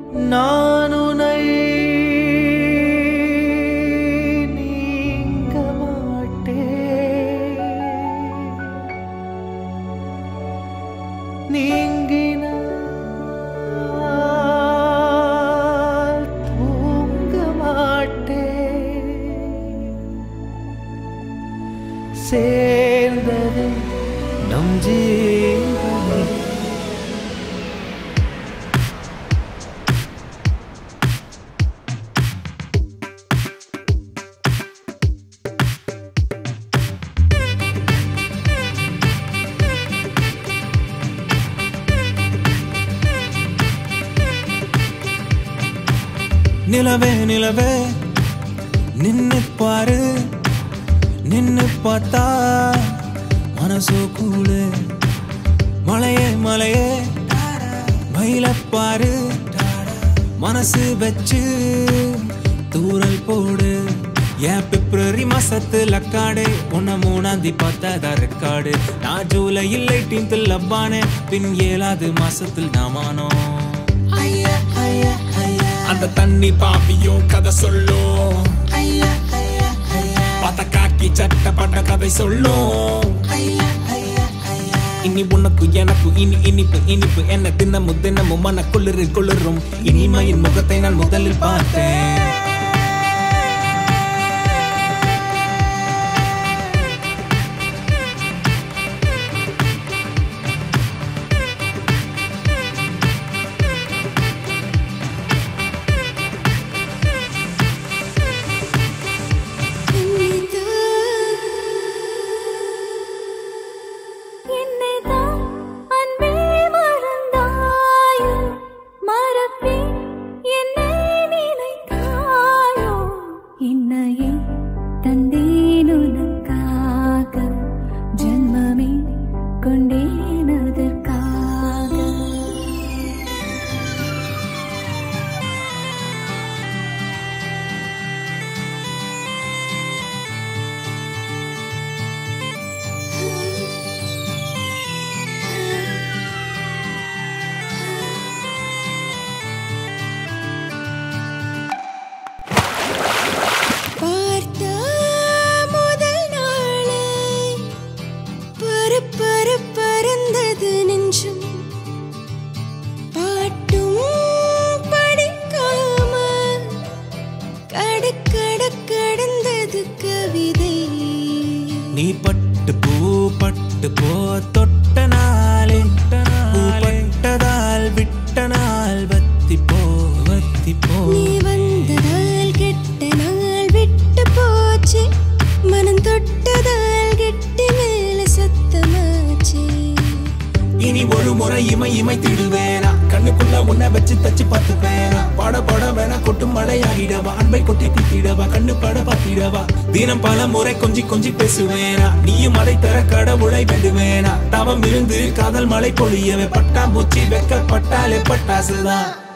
நான் உனை நீங்க மாட்டேன் நீங்கினால் தூங்க மாட்டேன் சேர்ந்தது நம் ஜீவனே நிலவே நிலவே நின்னு பாரு நின்னு பார்த்தா மனசு கூடு மலையே மலையே மயில பாரு மனசு வச்சு தூரல் போடு ஏன் பிப்ரவரி மாசத்துல காடு உன்னை மூணாந்தி பார்த்ததா ரெக்கார்டு நான் ஜூலையில் எயிட்டீன்த் லப்பானே பின் ஏழாவது மாசத்தில் நாமானோ அந்த தண்ணி பாப்பியும் கதை சொல்லும் பத்த காக்கி சட்டப்பட்ட கதை சொல்லும் இனி உனக்கு எனக்கு இனி இனிப்பு இனிப்பு என்ன தினமும் தினமும் மன குளிரு குளிரும் இனிமையின் முகத்தை நான் முதலில் பார்த்தேன் என்னைதான் அன்பே மறந்தாயோ மறப்பேன் என்னை நினைத்தாயோ என்னையே தந்தேன் உனக்காக ஜன்மமே கொண்டேன் அதற்காக பார்த்த முதல் நாளே பரு பரு பறந்தது நெஞ்சும் பாட்டும் படிக்காம கட கட கடந்தது கவிதை நீ பட்டு பூ பட்டு போ தொட்ட நாளே பூ பட்டதால் விட்ட நாள் வத்தி போ வத்தி போ நீ வந்ததால் கெட்ட நாள் விட்டு போச்சு மனம் தொட்டதால் கெட்டி மேல சத்தமாச்சு இனி ஒரு முறை இமை இமை திடுவேனா கண்ணுக்குள்ள உன்னை வச்சு தச்சு பார்த்து பேனா பட பட வேணா கொட்டு மழையாகிடவா அன்பை கொட்டி திட்டிடவா கண்ணு பட பார்த்திடவா தினம் பல முறை கொஞ்சி கொஞ்சி பேசுவேனா நீயும் அதை தர கடவுளை வேண்டுவேனா தவம் இருந்து காதல் மழை பொழியவே பட்டாம்பூச்சி வெக்கப்பட்டாலே பட்டாசுதான்